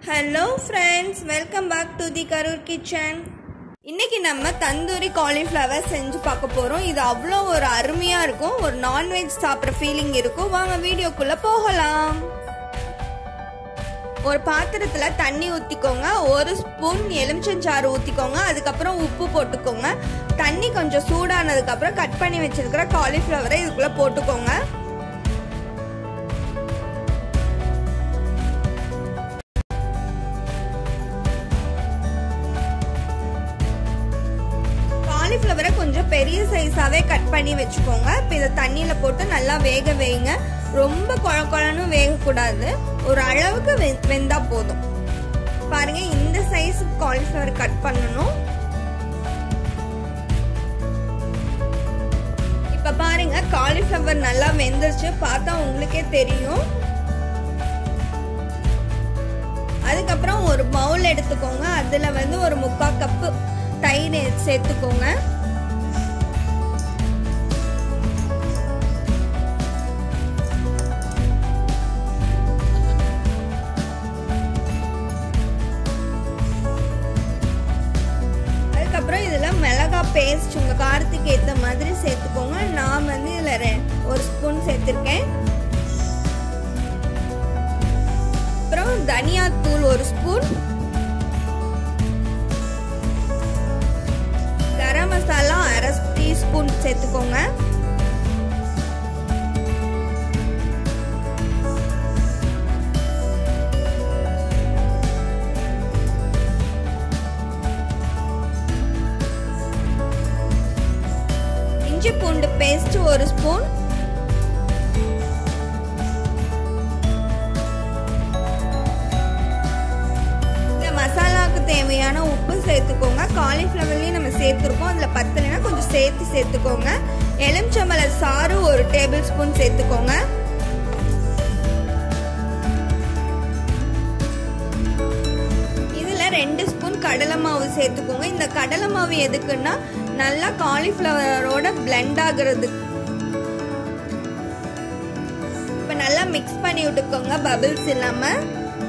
hello friends welcome back to the Karur kitchen இன்னைக்கு நம்ம tandoori cauliflower செஞ்சு பார்க்க போகிறோம் இது அவ்வளோ ஒரு அருமையாக இருக்கும் ஒரு நான்வெஜ் சாப்பிட்ற ஃபீலிங் இருக்கும் வாங்க வீடியோக்குள்ளே போகலாம் ஒரு பாத்திரத்தில் தண்ணி ஊற்றிக்கோங்க ஒரு ஸ்பூன் எலுமிச்சஞ்சாறு ஊற்றிக்கோங்க அதுக்கப்புறம் உப்பு போட்டுக்கோங்க தண்ணி கொஞ்சம் சூடானதுக்கப்புறம் கட் பண்ணி வச்சிருக்கிற காலிஃப்ளவரை இதுக்குள்ளே போட்டுக்கோங்க காலிஃப்ளவரை கொஞ்சம் பெரிய சைஸாகவே கட் பண்ணி வச்சுக்கோங்க இப்போ இதை தண்ணியில் போட்டு நல்லா வேக வைங்க ரொம்ப குழ குழன்னு வேகக்கூடாது ஒரு அளவுக்கு வெ வெந்தா போதும் பாருங்க இந்த சைஸ் காலிஃப்ளவர் கட் பண்ணணும் இப்போ பாருங்க காலிஃப்ளவர் நல்லா வெந்துருச்சு பார்த்தா உங்களுக்கே தெரியும் அதுக்கப்புறம் ஒரு பவுல் எடுத்துக்கோங்க அதில் வந்து ஒரு முக்கால் கப்பு தயிர் சேர்த்துக்கோங்க அதுக்கப்புறம் இதில் மிளகா பேஸ்ட் உங்கள் காரத்துக்கு ஏற்ற மாதிரி சேர்த்துக்கோங்க நான் வந்து இதில் ஒரு ஸ்பூன் சேர்த்துருக்கேன் அப்புறம் தனியாத்தூள் ஒரு ஸ்பூன் கரம் மசாலா அரை டீஸ்பூன் சேர்த்துக்கோங்க இஞ்சி பூண்டு பேஸ்ட் ஒரு ஸ்பூன் இந்த மசாலாவுக்கு தேவையான உப்பு சேர்த்துக்கோங்க காலிஃப்ளவர்லேயும் நம்ம சேர்த்துருக்கோம் அதில் பத்தலைன்னா கொஞ்சம் சேர்த்து சேர்த்துக்கோங்க எலுமிச்சம்பழ சாறு ஒரு டேபிள் ஸ்பூன் சேர்த்துக்கோங்க இதில் ரெண்டு ஸ்பூன் கடலை மாவு சேர்த்துக்கோங்க இந்த கடலை மாவு எதுக்குன்னா நல்லா காலிஃப்ளவரோட பிளெண்ட் ஆகுறது இப்போ நல்லா மிக்ஸ் பண்ணி விட்டுக்கோங்க பபிள்ஸ் இல்லாமல்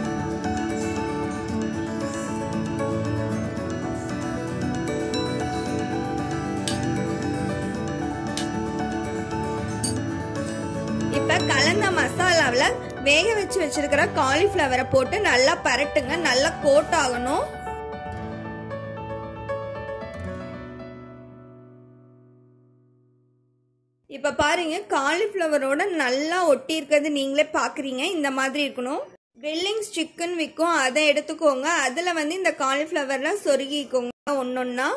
இப்போ கலந்த மசாலாவில் வேக வச்சு வச்சிருக்கிற காலிஃப்ளவரை போட்டு நல்லா பரட்டுங்க நல்லா கோட் ஆகணும் இப்போ பாருங்க காலிஃப்ளவரோட நல்லா ஒட்டி இருக்கிறது நீங்களே பார்க்குறீங்க இந்த மாதிரி இருக்கணும் கிரில்லிங்ஸ் சிக்கன் விற்கும் அதை எடுத்துக்கோங்க அதில் வந்து இந்த காலிஃப்ளவர்லாம் சொருகிக்கோங்க ஒன்றொன்னா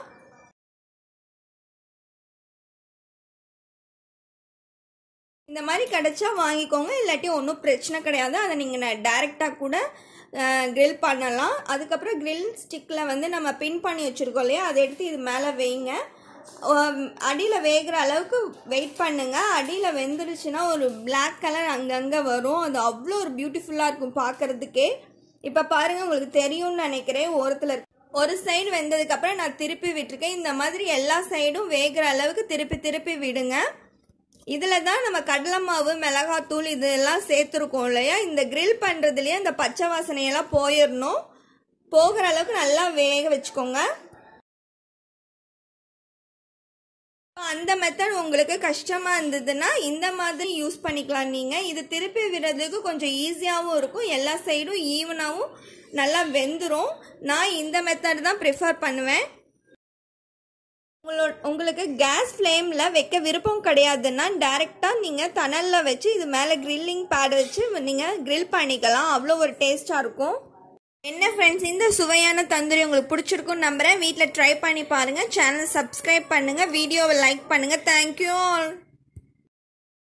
இந்த மாதிரி கிடைச்சா வாங்கிக்கோங்க இல்லாட்டி ஒன்றும் பிரச்சனை கிடையாது அதை நீங்கள் டைரெக்டாக கூட க்ரில் பண்ணலாம் அதுக்கப்புறம் க்ரில் ஸ்டிக்கில் வந்து நம்ம பின் பண்ணி வச்சுருக்கோம் இல்லையா அதை எடுத்து இது மேலே வைங்க அடியில் வேகிற அளவுக்கு வெயிட் பண்ணுங்க அடியில் வெந்துருச்சுன்னா ஒரு பிளாக் கலர் அங்கங்கே வரும் அது அவ்வளோ ஒரு பியூட்டிஃபுல்லாக இருக்கும் பார்க்குறதுக்கே இப்போ பாருங்கள் உங்களுக்கு தெரியும்னு நினைக்கிறேன் ஓரத்தில் ஒரு சைடு வெந்ததுக்கப்புறம் நான் திருப்பி விட்டுருக்கேன் இந்த மாதிரி எல்லா சைடும் வேகிற அளவுக்கு திருப்பி திருப்பி விடுங்க இதில் தான் நம்ம கடலை மாவு மிளகாத்தூள் இதெல்லாம் சேர்த்துருக்கோம் இல்லையா இந்த கிரில் பண்ணுறதுலேயே இந்த பச்சை வாசனையெல்லாம் போயிடணும் போகிற அளவுக்கு நல்லா வேக வச்சுக்கோங்க அந்த மெத்தட் உங்களுக்கு கஷ்டமாக இருந்ததுன்னா இந்த மாதிரி யூஸ் பண்ணிக்கலாம் நீங்கள் இது திருப்பி விடுறதுக்கு கொஞ்சம் ஈஸியாகவும் இருக்கும் எல்லா சைடும் ஈவனாகவும் நல்லா வெந்துடும் நான் இந்த மெத்தட் தான் ப்ரிஃபர் பண்ணுவேன் உங்களோட உங்களுக்கு கேஸ் ஃப்ளேமில் வைக்க விருப்பம் கிடையாதுன்னா டேரெக்டாக நீங்கள் தணலில் வச்சு இது மேலே க்ரில்லிங் பேட் வச்சு நீங்கள் க்ரில் பண்ணிக்கலாம் அவ்வளோ ஒரு டேஸ்ட்டாக இருக்கும் என்ன ஃப்ரெண்ட்ஸ் இந்த சுவையான தந்தூரி உங்களுக்கு பிடிச்சிருக்குன்னு நம்புகிறேன் வீட்டில் ட்ரை பண்ணி பாருங்கள் சேனல் சப்ஸ்கிரைப் பண்ணுங்கள் வீடியோவை லைக் பண்ணுங்கள் தேங்க்யூ ஆல்